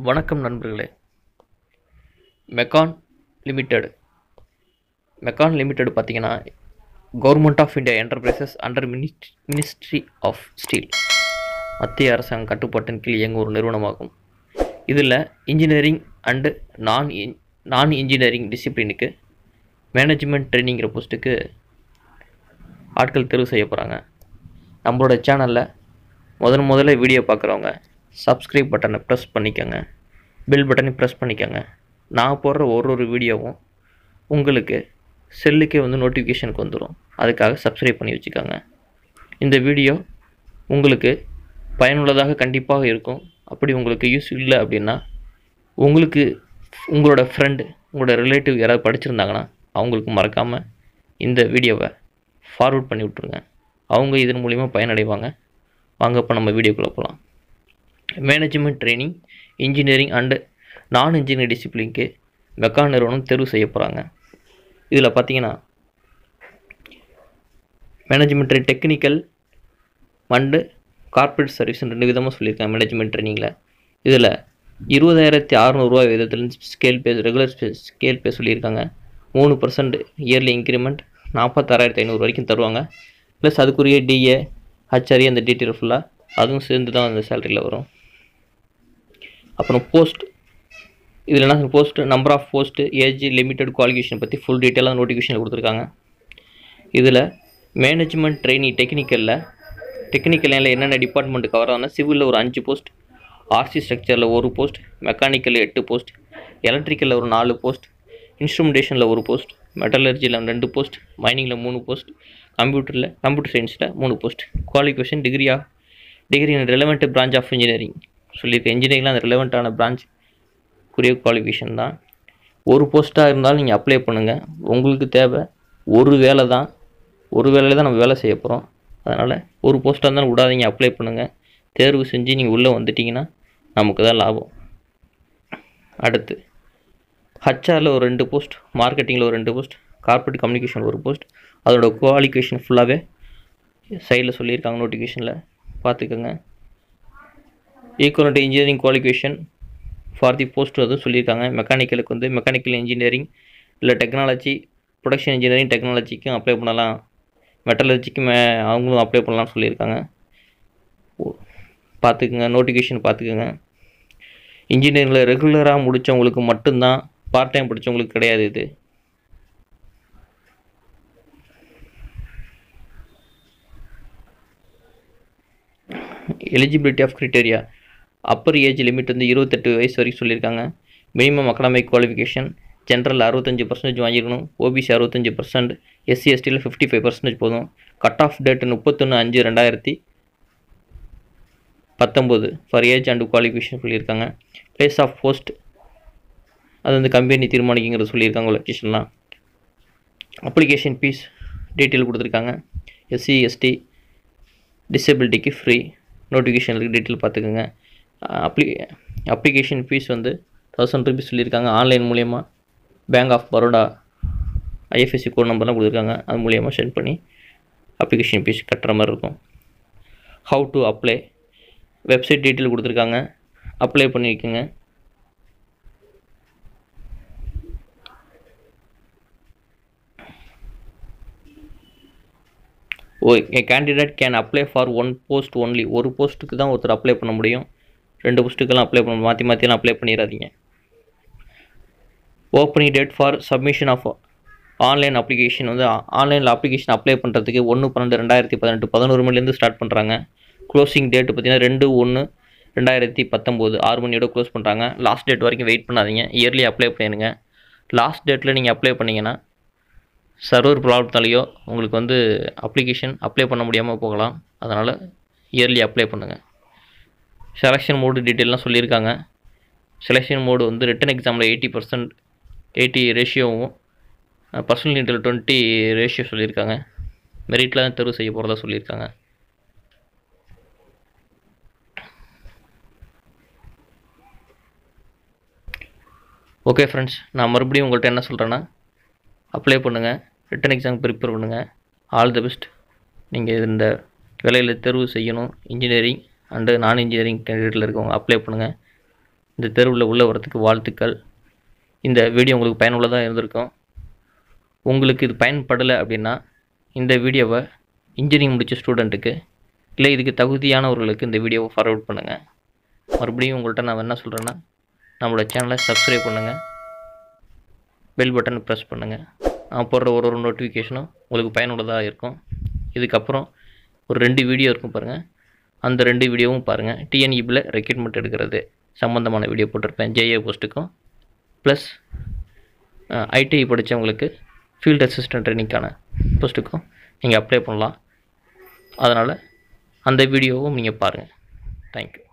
வணக்கம் நண்பர்களே MECON limited MECON limited பார்த்தீங்கன்னா government of India enterprises under மினிஸ்ட் மினிஸ்ட்ரி ஆஃப் ஸ்டீல் மத்திய அரசாங்க கட்டுப்பாட்டின் கீழ் இயங்கும் ஒரு நிறுவனமாகும் இதில் இன்ஜினியரிங் அண்டு நான் இன் நான் இன்ஜினியரிங் டிசிப்ளினுக்கு மேனேஜ்மெண்ட் ட்ரைனிங்கிற போஸ்ட்டுக்கு ஆட்கள் தேர்வு செய்ய போகிறாங்க நம்மளோட சேனலில் முதன் முதல்ல வீடியோ பார்க்குறவங்க சப்ஸ்கிரைப் பட்டனை ப்ரெஸ் பண்ணிக்கோங்க பெல் பட்டனை ப்ரெஸ் பண்ணிக்கோங்க நான் போடுற ஒரு ஒரு வீடியோவும் உங்களுக்கு செல்லுக்கே வந்து நோட்டிஃபிகேஷனுக்கு வந்துடும் அதுக்காக சப்ஸ்கிரைப் பண்ணி வச்சுக்கோங்க இந்த வீடியோ உங்களுக்கு பயனுள்ளதாக கண்டிப்பாக இருக்கும் அப்படி உங்களுக்கு யூஸ் இல்லை அப்படின்னா உங்களுக்கு உங்களோட ஃப்ரெண்டு உங்களோட ரிலேட்டிவ் யாராவது படிச்சிருந்தாங்கன்னா அவங்களுக்கு மறக்காமல் இந்த வீடியோவை ஃபார்வர்ட் பண்ணி விட்ருங்க அவங்க இதன் மூலிமா பயனடைவாங்க வாங்க இப்போ நம்ம வீடியோக்குள்ளே போகலாம் management training engineering and non engineering டிசிப்ளின்க்கு மெக்கான் நிறுவனம் தேர்வு செய்ய போகிறாங்க இதில் பார்த்தீங்கன்னா management technical and corporate service ரெண்டு விதமாக சொல்லியிருக்காங்க மேனேஜ்மெண்ட் ட்ரைனிங்கில் இதில் இருபதாயிரத்தி அறநூறுவா விதத்தில் scale pay regular pay scale pay சொல்லியிருக்காங்க மூணு பர்சன்ட் இயர்லி இன்க்ரிமெண்ட் நாற்பத்தாறாயிரத்தி ஐநூறு வரைக்கும் தருவாங்க ப்ளஸ் அதுக்குரிய டிஏ ஹச்ஆர்ஏ அந்த டீட்டெயில் ஃபுல்லாக அதுவும் சேர்ந்து தான் அந்த சேலரியில் வரும் அப்புறம் போஸ்ட் இதில் என்ன post number of post age limited qualification பற்றி ஃபுல் டீட்டெயிலாக நோட்டிஃபிகேஷனில் கொடுத்துருக்காங்க இதில் மேனேஜ்மெண்ட் ட்ரைனிங் டெக்னிக்கலில் டெக்னிக்கல் லைனில் என்னென்ன டிபார்ட்மெண்ட் கவர் ஆகுனா சிவிலில் ஒரு அஞ்சு போஸ்ட் ஆர்சி ஸ்ட்ரக்சரில் ஒரு போஸ்ட் மெக்கானிக்கலில் எட்டு போஸ்ட் எலக்ட்ரிக்கலில் ஒரு நாலு போஸ்ட் இன்ஸ்ட்ருமெண்டேஷனில் ஒரு போஸ்ட் மெட்டலர்ஜியில் ரெண்டு போஸ்ட் மைனிங்கில் மூணு போஸ்ட் கம்ப்யூட்டரில் கம்ப்யூட்டர் சயின்ஸில் மூணு போஸ்ட் குவாலிஃபிகேஷன் டிகிரியா degree in relevant branch of engineering சொல்லியிருக்கேன் இன்ஜினியரிங்கில் அந்த ரெலவெண்ட்டான பிரான்ச்சுக்குரிய குவாலிஃபிகேஷன் தான் ஒரு போஸ்ட்டாக இருந்தாலும் நீங்கள் அப்ளை பண்ணுங்கள் உங்களுக்கு தேவை ஒரு வேலை தான் ஒரு வேலையில் தான் நம்ம வேலை செய்ய போகிறோம் அதனால் ஒரு போஸ்ட்டாக இருந்தாலும் விடாதீங்க அப்ளை பண்ணுங்கள் தேர்வு செஞ்சு நீங்கள் உள்ளே வந்துட்டிங்கன்னா நமக்கு தான் லாபம் அடுத்து ஹச்ஆரில் ஒரு ரெண்டு போஸ்ட் மார்க்கெட்டிங்கில் ஒரு ரெண்டு போஸ்ட் கார்ப்பரேட் கம்யூனிகேஷன் ஒரு போஸ்ட் அதோட குவாலிஃபிகேஷன் ஃபுல்லாகவே சைடில் சொல்லியிருக்காங்க நோட்டிஃபிகேஷனில் பார்த்துக்கோங்க equal to engineering qualification for the post அதுவும் சொல்லியிருக்காங்க மெக்கானிக்கலுக்கு வந்து மெக்கானிக்கல் இன்ஜினியரிங் இல்லை டெக்னாலஜி ப்ரொடக்ஷன் இன்ஜினியரிங் டெக்னாலஜிக்கும் அப்ளை பண்ணலாம் மெட்டலர்ஜிக்கு மே அவங்களும் அப்ளை பண்ணலாம்னு சொல்லியிருக்காங்க பார்த்துக்குங்க நோட்டிஃபிகேஷன் பார்த்துக்குங்க இன்ஜினியரிங்கில் ரெகுலராக முடித்தவங்களுக்கு மட்டும்தான் பார்ட் டைம் படித்தவங்களுக்கு கிடையாது இது eligibility of criteria upper age limit வந்து இருபத்தெட்டு வயசு வரைக்கும் சொல்லியிருக்காங்க மினிமம் அகடமிக் குவாலிஃபிகேஷன் ஜென்ரல் அறுபத்தஞ்சி பர்சன்டேஜ் வாங்கியிருக்கணும் ஓபிசி அறுபத்தஞ்சி பர்சன்ட் எஸ்சி எஸ்டியில் ஃபிஃப்டி ஃபைவ் பர்சன்டேஜ் போதும் கட் ஆஃப் டேட் முப்பத்தொன்று அஞ்சு ரெண்டாயிரத்தி பத்தொம்போது ஃபார் ஏஜ் அண்ட் குவாலிஃபிகேஷன் சொல்லியிருக்காங்க பிளேஸ் ஆஃப் போஸ்ட் அது வந்து கம்பெனி தீர்மானிக்குங்கிறது சொல்லியிருக்காங்க லொக்கேஷன்லாம் அப்ளிகேஷன் ஃபீஸ் டீட்டெயில் கொடுத்துருக்காங்க எஸ்சி எஸ்டி டிசபிலிட்டிக்கு ஃப்ரீ நோட்டிஃபிகேஷனுக்கு டீட்டெயில் பார்த்துக்கோங்க அப்ளி அப்ளிகேஷன் ஃபீஸ் வந்து தௌசண்ட் ருபீஸ் சொல்லியிருக்காங்க ஆன்லைன் மூலயமா bank of Baroda IFSC code நம்பர்லாம் கொடுத்துருக்காங்க அது மூலியமாக சென்ட் பண்ணி அப்ளிகேஷன் ஃபீஸ் கட்டுற மாதிரி இருக்கும் how to apply website detail கொடுத்துருக்காங்க அப்ளை பண்ணிக்கோங்க oh a candidate can apply for one post only ஒரு போஸ்ட்டுக்கு தான் ஒருத்தர் அப்ளை பண்ண முடியும் ரெண்டு போஸ்ட்டுக்கெல்லாம் அப்ளை பண்ண மாற்றி மாற்றிலாம் அப்ளை பண்ணிடாதீங்க opening date for submission of online application வந்து ஆன்லைனில் அப்ளிகேஷன் அப்ளை பண்ணுறதுக்கு ஒன்று பன்னெண்டு ரெண்டாயிரத்தி பதினெட்டு பதினோரு மணிலேருந்து ஸ்டார்ட் பண்ணுறாங்க க்ளோசிங் டேட்டு பார்த்தீங்கன்னா ரெண்டு ஒன்று ரெண்டாயிரத்தி பத்தொம்போது ஆறு மணியோட க்ளோஸ் பண்ணுறாங்க லாஸ்ட் டேட் வரைக்கும் வெயிட் பண்ணாதீங்க இயர்லி அப்ளை பண்ணிடுங்க லாஸ்ட் டேட்டில் நீங்கள் அப்ளை பண்ணிங்கன்னா சர்வர் ப்ராப்ளத்தாலேயோ உங்களுக்கு வந்து அப்ளிகேஷன் அப்ளை பண்ண முடியாமல் போகலாம் அதனால் இயர்லி அப்ளை பண்ணுங்கள் செலெக்ஷன் மோடு டீட்டெயிலாம் சொல்லியிருக்காங்க செலெக்ஷன் மோடு வந்து ரிட்டன் எக்ஸாமில் எயிட்டி பர்சன்ட் எயிட்டி ரேஷியோவும் பர்சனல் டீட்டெயில் டுவெண்ட்டி ரேஷியோ சொல்லியிருக்காங்க மெரிட்டில் தான் தேர்வு செய்ய போகிறதா சொல்லியிருக்காங்க ஓகே ஃப்ரெண்ட்ஸ் நான் மறுபடியும் உங்கள்கிட்ட என்ன சொல்கிறேன்னா அப்ளை பண்ணுங்கள் ரிட்டன் எக்ஸாம் ப்ரிப்பேர் பண்ணுங்கள் ஆல் தி பெஸ்ட் நீங்கள் இந்த வேலையில் தேர்வு செய்யணும் இன்ஜினியரிங் அண்டு நான் இன்ஜினியரிங் கேண்டிடேட்டில் இருக்கவங்க அப்ளை பண்ணுங்கள் இந்த தேர்வில் உள்ள வரத்துக்கு வாழ்த்துக்கள் இந்த வீடியோ உங்களுக்கு பயனுள்ளதாக இருந்திருக்கும் உங்களுக்கு இது பயன்படலை அப்படின்னா இந்த வீடியோவை இன்ஜினியரிங் முடித்த ஸ்டூடெண்ட்டுக்கு இல்லை இதுக்கு தகுதியானவர்களுக்கு இந்த வீடியோவை ஃபார்வர்ட் பண்ணுங்கள் மறுபடியும் உங்கள்கிட்ட நான் என்ன சொல்கிறேன்னா நம்மளோட சேனலை சப்ஸ்கிரைப் பண்ணுங்கள் பெல் பட்டனை ப்ரெஸ் பண்ணுங்கள் நான் போடுற ஒரு ஒரு நோட்டிஃபிகேஷனும் உங்களுக்கு பயனுள்ளதாக இருக்கும் இதுக்கப்புறம் ஒரு ரெண்டு வீடியோ இருக்கும் பாருங்கள் அந்த ரெண்டு வீடியோவும் பாருங்கள் டிஎன்இபியில் ரெக்ரூட்மெண்ட் எடுக்கிறது சம்மந்தமான வீடியோ போட்டிருப்பேன் ஜேஏ போஸ்ட்டுக்கும் ப்ளஸ் ஐடிஐ படித்தவங்களுக்கு ஃபீல்டு அசிஸ்டன்ட் ட்ரைனிங்க்கான போஸ்ட்டுக்கும் நீங்கள் அப்ளை பண்ணலாம் அதனால் அந்த வீடியோவும் நீங்கள் பாருங்கள் தேங்க்யூ